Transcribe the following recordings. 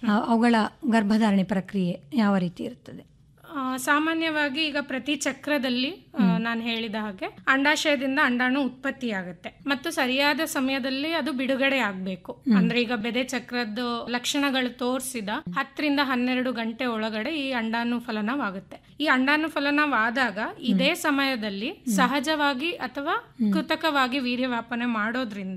ಆ, ಅವುಗಳ ಗರ್ಭಧಾರಣೆ ಪ್ರಕ್ರಿಯೆ ಯಾವ ರೀತಿ ಇರುತ್ತದೆ ಆ, ಸಾಮಾನ್ಯವಾಗಿ ಈಗ ಪ್ರತಿ ಚಕ್ರದಲ್ಲಿ ನಾನು ಹೇಳಿದ ಹಾಗೆ ಅಂಡಾಶಯದಿಂದ ಅಂಡಾಣು ಉತ್ಪತ್ತಿಯಾಗುತ್ತೆ ಮತ್ತು ಸರಿಯಾದ ಸಮಯದಲ್ಲಿ ಅದು ಬಿಡುಗಡೆ ಆಗ್ಬೇಕು ಅಂದ್ರೆ ಈಗ ಬೆದೆ ಚಕ್ರದ ಲಕ್ಷಣಗಳು ತೋರಿಸಿದ ಹತ್ತರಿಂದ ಹನ್ನೆರಡು ಗಂಟೆ ಒಳಗಡೆ ಈ ಅಂಡಾಣು ಫಲನವಾಗುತ್ತೆ ಈ ಅಂಡಾಣು ಫಲನವಾದಾಗ ಇದೇ ಸಮಯದಲ್ಲಿ ಸಹಜವಾಗಿ ಅಥವಾ ಕೃತಕವಾಗಿ ವೀರ್ಯವ್ಯಾಪನೆ ಮಾಡೋದ್ರಿಂದ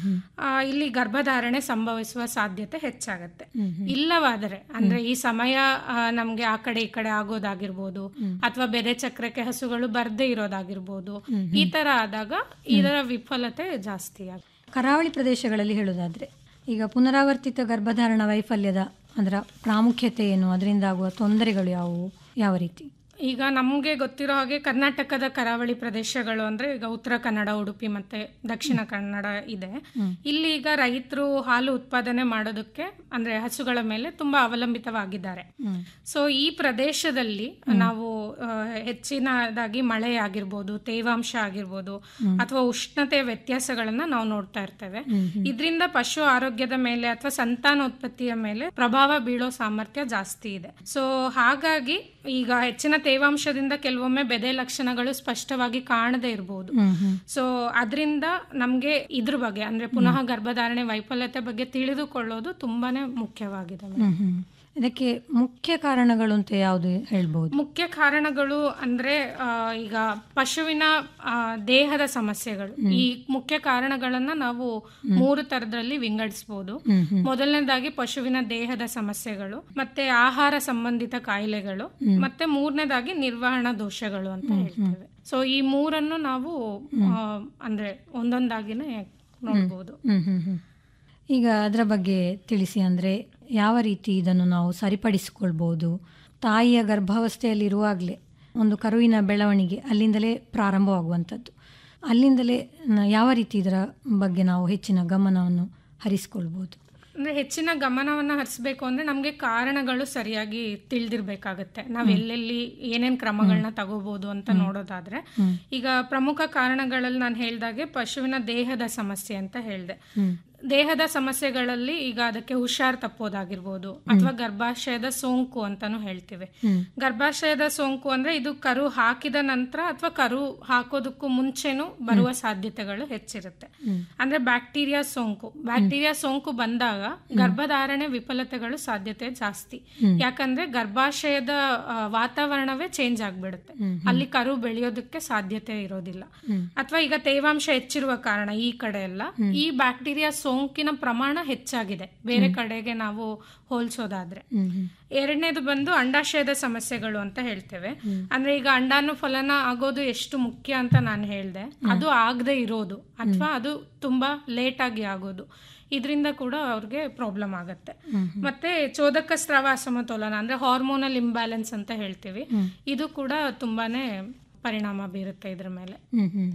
ಆ, ಇಲ್ಲಿ ಗರ್ಭಧಾರಣೆ ಸಂಭವಿಸುವ ಸಾಧ್ಯತೆ ಹೆಚ್ಚಾಗತ್ತೆ ಇಲ್ಲವಾದರೆ ಅಂದ್ರೆ ಈ ಸಮಯ ಆ, ನಮ್ಗೆ ಆ ಕಡೆ ಈ ಕಡೆ ಆಗೋದಾಗಿರ್ಬೋದು ಅಥವಾ ಬೆದೆ ಚಕ್ರಕ್ಕೆ ಹಸುಗಳು ಬರ್ದೇ ಇರೋದಾಗಿರ್ಬೋದು ಈ ತರ ಆದಾಗ ಇದರ ವಿಫಲತೆ ಜಾಸ್ತಿ ಆಗುತ್ತೆ ಕರಾವಳಿ ಪ್ರದೇಶಗಳಲ್ಲಿ ಹೇಳೋದಾದ್ರೆ ಈಗ ಪುನರಾವರ್ತಿತ ಗರ್ಭಧಾರಣ ವೈಫಲ್ಯದ ಅದರ ಪ್ರಾಮುಖ್ಯತೆ ಏನು ಅದರಿಂದ ಆಗುವ ತೊಂದರೆಗಳು ಯಾವುವು ಯಾವ ರೀತಿ ಈಗ ನಮಗೆ ಗೊತ್ತಿರೋ ಹಾಗೆ ಕರ್ನಾಟಕದ ಕರಾವಳಿ ಪ್ರದೇಶಗಳು ಅಂದ್ರೆ ಈಗ ಉತ್ತರ ಕನ್ನಡ ಉಡುಪಿ ಮತ್ತೆ ದಕ್ಷಿಣ ಕನ್ನಡ ಇದೆ ಇಲ್ಲಿ ಈಗ ರೈತರು ಹಾಲು ಉತ್ಪಾದನೆ ಮಾಡೋದಕ್ಕೆ ಅಂದ್ರೆ ಹಸುಗಳ ಮೇಲೆ ತುಂಬಾ ಅವಲಂಬಿತವಾಗಿದ್ದಾರೆ ಸೊ ಈ ಪ್ರದೇಶದಲ್ಲಿ ನಾವು ಆ, ಹೆಚ್ಚಿನದಾಗಿ ಮಳೆ ಆಗಿರ್ಬೋದು ತೇವಾಂಶ ಆಗಿರ್ಬೋದು ಅಥವಾ ಉಷ್ಣತೆಯ ವ್ಯತ್ಯಾಸಗಳನ್ನ ನಾವು ನೋಡ್ತಾ ಇರ್ತೇವೆ ಇದರಿಂದ ಪಶು ಆರೋಗ್ಯದ ಮೇಲೆ ಅಥವಾ ಸಂತಾನೋತ್ಪತ್ತಿಯ ಮೇಲೆ ಪ್ರಭಾವ ಬೀಳೋ ಸಾಮರ್ಥ್ಯ ಜಾಸ್ತಿ ಇದೆ ಸೊ ಹಾಗಾಗಿ ಈಗ ಹೆಚ್ಚಿನ ತೇವಾಂಶದಿಂದ ಕೆಲವೊಮ್ಮೆ ಬೆದೆ ಲಕ್ಷಣಗಳು ಸ್ಪಷ್ಟವಾಗಿ ಕಾಣದೇ ಇರಬಹುದು ಸೊ ಅದರಿಂದ ನಮ್ಗೆ ಇದ್ರ ಬಗ್ಗೆ ಅಂದ್ರೆ ಪುನಃ ಗರ್ಭಧಾರಣೆ ವೈಫಲ್ಯತೆ ಬಗ್ಗೆ ತಿಳಿದುಕೊಳ್ಳೋದು ತುಂಬಾನೇ ಮುಖ್ಯವಾಗಿದೆ madam. ಹ್ಮ್ ಹ್ಮ್. ಇದಕ್ಕೆ ಮುಖ್ಯ ಕಾರಣಗಳು ಅಂತ ಯಾವುದು ಹೇಳ್ಬೋದು ಮುಖ್ಯ ಕಾರಣಗಳು ಅಂದ್ರೆ ಆ, ಈಗ ಪಶುವಿನ ಆ, ದೇಹದ ಸಮಸ್ಯೆಗಳು ಈ ಮುಖ್ಯ ಕಾರಣಗಳನ್ನ ನಾವು ಮೂರು ತರದಲ್ಲಿ ವಿಂಗಡಿಸಬಹುದು ಮೊದಲನೇದಾಗಿ ಪಶುವಿನ ದೇಹದ ಸಮಸ್ಯೆಗಳು ಮತ್ತೆ ಆಹಾರ ಸಂಬಂಧಿತ ಕಾಯಿಲೆಗಳು ಮತ್ತೆ ಮೂರನೇದಾಗಿ ನಿರ್ವಹಣಾ ದೋಷಗಳು ಅಂತ ಹೇಳ್ತೇವೆ ಸೊ ಈ ಮೂರನ್ನು ನಾವು ಆ, ಅಂದ್ರೆ ಒಂದೊಂದಾಗಿನೇ ನೋಡ್ಬೋದು ಹ್ಮ್ ಹ್ಮ್ ಹ್ಮ್. ಈಗ ಅದರ ಬಗ್ಗೆ ತಿಳಿಸಿ ಅಂದರೆ ಯಾವ ರೀತಿ ಇದನ್ನು ನಾವು ಸರಿಪಡಿಸಿಕೊಳ್ಬೋದು ತಾಯಿಯ ಗರ್ಭಾವಸ್ಥೆಯಲ್ಲಿರುವಾಗಲೇ ಒಂದು ಕರುವಿನ ಬೆಳವಣಿಗೆ ಅಲ್ಲಿಂದಲೇ ಪ್ರಾರಂಭವಾಗುವಂಥದ್ದು ಅಲ್ಲಿಂದಲೇ ನ- ಯಾವ ರೀತಿ ಇದರ ಬಗ್ಗೆ ನಾವು ಹೆಚ್ಚಿನ ಗಮನವನ್ನು ಹರಿಸ್ಕೊಳ್ಬೋದು ಅಂದ್ರೆ ಹೆಚ್ಚಿನ ಗಮನವನ್ನ ಹರಿಸ್ಬೇಕು ಅಂದ್ರೆ ನಮ್ಗೆ ಕಾರಣಗಳು ಸರಿಯಾಗಿ ತಿಳಿದಿರ್ಬೇಕಾಗತ್ತೆ ನಾವ್ ಎಲ್ಲೆಲ್ಲಿ ಏನೇನ್ ಕ್ರಮಗಳನ್ನ ತಗೋಬಹುದು ಅಂತ ನೋಡೋದಾದ್ರೆ ಈಗ ಪ್ರಮುಖ ಕಾರಣಗಳಲ್ಲಿ ನಾನು ಹೇಳ್ದಾಗೆ ಪಶುವಿನ ದೇಹದ ಸಮಸ್ಯೆ ಅಂತ ಹೇಳ್ದೆ ದೇಹದ ಸಮಸ್ಯೆಗಳಲ್ಲಿ ಈಗ ಅದಕ್ಕೆ ಹುಷಾರ್ ತಪ್ಪೋದಾಗಿರ್ಬೋದು ಅಥವಾ ಗರ್ಭಾಶಯದ ಸೋಂಕು ಅಂತಾನು ಹೇಳ್ತೀವಿ ಗರ್ಭಾಶಯದ ಸೋಂಕು ಅಂದ್ರೆ ಇದು ಕರು ಹಾಕಿದ ನಂತರ ಅಥವಾ ಕರು ಹಾಕೋದಕ್ಕೂ ಮುಂಚೆನೂ ಬರುವ ಸಾಧ್ಯತೆಗಳು ಹೆಚ್ಚಿರುತ್ತೆ ಅಂದ್ರೆ ಬ್ಯಾಕ್ಟೀರಿಯಾ ಸೋಂಕು ಬ್ಯಾಕ್ಟೀರಿಯಾ ಸೋಂಕು ಬಂದಾಗ ಗರ್ಭಧಾರಣೆ ವಿಫಲತೆಗಳು ಸಾಧ್ಯತೆ ಜಾಸ್ತಿ ಯಾಕಂದ್ರೆ ಗರ್ಭಾಶಯದ ಆ, ವಾತಾವರಣವೇ ಚೇಂಜ್ ಆಗ್ಬಿಡುತ್ತೆ ಅಲ್ಲಿ ಕರು ಬೆಳೆಯೋದಕ್ಕೆ ಸಾಧ್ಯತೆ ಇರೋದಿಲ್ಲ ಅಥವಾ ಈಗ ತೇವಾಂಶ ಹೆಚ್ಚಿರುವ ಕಾರಣ ಈ ಕಡೆ ಎಲ್ಲ ಈ ಬ್ಯಾಕ್ಟೀರಿಯಾ ಸೋಂಕಿನ ಪ್ರಮಾಣ ಹೆಚ್ಚಾಗಿದೆ ಬೇರೆ ಕಡೆಗೆ ನಾವು ಹೋಲಿಸೋದಾದ್ರೆ ಎರಡನೇದು ಬಂದು ಅಂಡಾಶಯದ ಸಮಸ್ಯೆಗಳು ಅಂತ ಹೇಳ್ತೇವೆ ಅಂದ್ರೆ ಈಗ ಅಂಡಾನು ಫಲನ ಆಗೋದು ಎಷ್ಟು ಮುಖ್ಯ ಅಂತ ನಾನು ಹೇಳ್ದೆ ಅದು ಆಗದೆ ಇರೋದು ಅಥವಾ ಅದು ತುಂಬಾ ಲೇಟ್ ಆಗಿ ಆಗೋದು ಇದರಿಂದ ಕೂಡ ಅವ್ರಿಗೆ ಪ್ರಾಬ್ಲಮ್ ಆಗತ್ತೆ ಮತ್ತೆ ಚೋದಕ ಸ್ರಾವ ಅಸಮತೋಲನ ಅಂದ್ರೆ ಹಾರ್ಮೋನಲ್ ಇಂಬ್ಯಾಲೆನ್ಸ್ ಅಂತ ಹೇಳ್ತೀವಿ ಇದು ಕೂಡ ತುಂಬಾನೇ ಪರಿಣಾಮ ಬೀರುತ್ತೆ ಇದ್ರ ಮೇಲೆ ಹ್ಮ್ ಹ್ಮ್.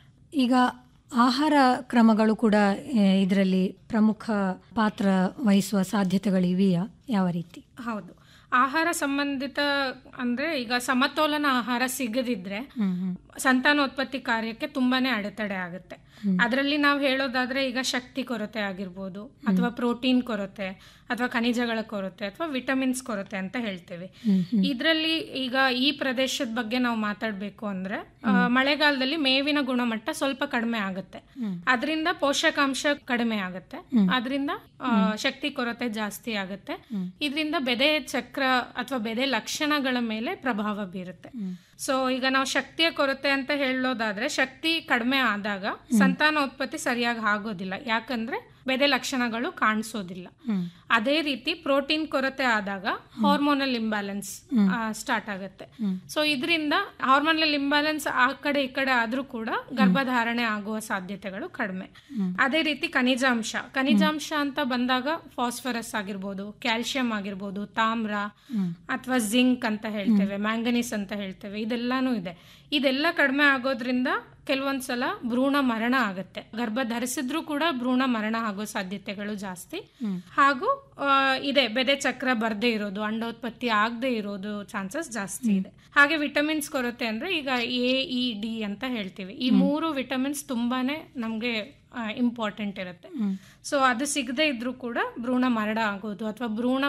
ಈಗ ಆಹಾರ ಕ್ರಮಗಳು ಕೂಡ ಇದರಲ್ಲಿ ಪ್ರಮುಖ ಪಾತ್ರ ವಹಿಸುವ ಸಾಧ್ಯತೆಗಳಿವೆಯಾ ಯಾವ ರೀತಿ ಹೌದು ಆಹಾರ ಸಂಬಂಧಿತ ಅಂದ್ರೆ ಈಗ ಸಮತೋಲನ ಆಹಾರ ಸಿಗದಿದ್ರೆ ಸಂತಾನೋತ್ಪತ್ತಿ ಕಾರ್ಯಕ್ಕೆ ತುಂಬಾನೇ ಅಡೆತಡೆ ಆಗುತ್ತೆ ಅದರಲ್ಲಿ ನಾವು ಹೇಳೋದಾದ್ರೆ ಈಗ ಶಕ್ತಿ ಕೊರತೆ ಆಗಿರ್ಬೋದು ಅಥವಾ ಪ್ರೋಟೀನ್ ಕೊರತೆ ಅಥವಾ ಖನಿಜಗಳ ಕೊರತೆ ಅಥವಾ ವಿಟಮಿನ್ಸ್ ಕೊರತೆ ಅಂತ ಹೇಳ್ತೇವೆ ಇದರಲ್ಲಿ ಈಗ ಈ ಪ್ರದೇಶದ ಬಗ್ಗೆ ನಾವು ಮಾತಾಡ್ಬೇಕು ಅಂದ್ರೆ ಆ, ಮಳೆಗಾಲದಲ್ಲಿ ಮೇವಿನ ಗುಣಮಟ್ಟ ಸ್ವಲ್ಪ ಕಡಿಮೆ ಆಗುತ್ತೆ ಅದರಿಂದ ಪೋಷಕಾಂಶ ಕಡಿಮೆ ಆಗುತ್ತೆ ಅದರಿಂದ ಶಕ್ತಿ ಕೊರತೆ ಜಾಸ್ತಿ ಆಗುತ್ತೆ ಇದರಿಂದ ಬೆದೆ ಚಕ್ರ ಅಥವಾ ಬೆದೆ ಲಕ್ಷಣಗಳ ಮೇಲೆ ಪ್ರಭಾವ ಬೀರುತ್ತೆ ಸೊ ಈಗ ನಾವು ಶಕ್ತಿಯ ಕೊರತೆ ಅಂತ ಹೇಳೋದಾದ್ರೆ ಶಕ್ತಿ ಕಡಿಮೆ ಆದಾಗ ಸಂತಾನೋತ್ಪತ್ತಿ ಸರಿಯಾಗಿ ಆಗೋದಿಲ್ಲ ಯಾಕಂದ್ರೆ ಬೆದೆ ಲಕ್ಷಣಗಳು ಕಾಣಿಸೋದಿಲ್ಲ ಅದೇ ರೀತಿ ಪ್ರೋಟೀನ್ ಕೊರತೆ ಆದಾಗ ಹಾರ್ಮೋನಲ್ ಇಂಬ್ಯಾಲೆನ್ಸ್ ಸ್ಟಾರ್ಟ್ ಆಗುತ್ತೆ ಸೊ ಇದರಿಂದ ಹಾರ್ಮೋನಲ್ ಇಂಬ್ಯಾಲೆನ್ಸ್ ಆ ಕಡೆ ಈ ಕಡೆ ಆದ್ರೂ ಕೂಡ ಗರ್ಭಧಾರಣೆ ಆಗುವ ಸಾಧ್ಯತೆಗಳು ಕಡಿಮೆ ಅದೇ ರೀತಿ ಖನಿಜಾಂಶ ಖನಿಜಾಂಶ ಅಂತ ಬಂದಾಗ ಫಾಸ್ಫರಸ್ ಆಗಿರ್ಬೋದು ಕ್ಯಾಲ್ಸಿಯಂ ಆಗಿರ್ಬೋದು ತಾಮ್ರ ಅಥವಾ ಜಿಂಕ್ ಅಂತ ಹೇಳ್ತೇವೆ ಮ್ಯಾಂಗನೀಸ್ ಅಂತ ಹೇಳ್ತೇವೆ ಇದೆಲ್ಲಾನು ಇದೆ ಇದೆಲ್ಲ ಕಡಿಮೆ ಆಗೋದ್ರಿಂದ ಕೆಲವೊಂದ್ಸಲ ಭ್ರೂಣ ಮರಣ ಆಗುತ್ತೆ ಗರ್ಭ ಧರಿಸಿದ್ರೂ ಕೂಡ ಭ್ರೂಣ ಮರಣ ಆಗೋ ಸಾಧ್ಯತೆಗಳು ಜಾಸ್ತಿ ಹಾಗೂ ಆ, ಇದೆ ಬೆದೆ ಚಕ್ರ ಬರ್ದೇ ಇರೋದು ಅಂಡೋತ್ಪತ್ತಿ ಆಗದೆ ಇರೋದು ಚಾನ್ಸಸ್ ಜಾಸ್ತಿ ಇದೆ ಹಾಗೆ ವಿಟಮಿನ್ಸ್ ಕೊರತೆ ಅಂದ್ರೆ ಈಗ ಎ ಇ ಡಿ ಅಂತ ಹೇಳ್ತೀವಿ ಈ ಮೂರು ವಿಟಮಿನ್ಸ್ ತುಂಬಾನೇ ನಮ್ಗೆ ಇಂಪಾರ್ಟೆಂಟ್ ಇರುತ್ತೆ ಸೊ ಅದು ಸಿಗದೆ ಇದ್ರೂ ಕೂಡ ಭ್ರೂಣ ಮರಣ ಆಗೋದು ಅಥವಾ ಭ್ರೂಣ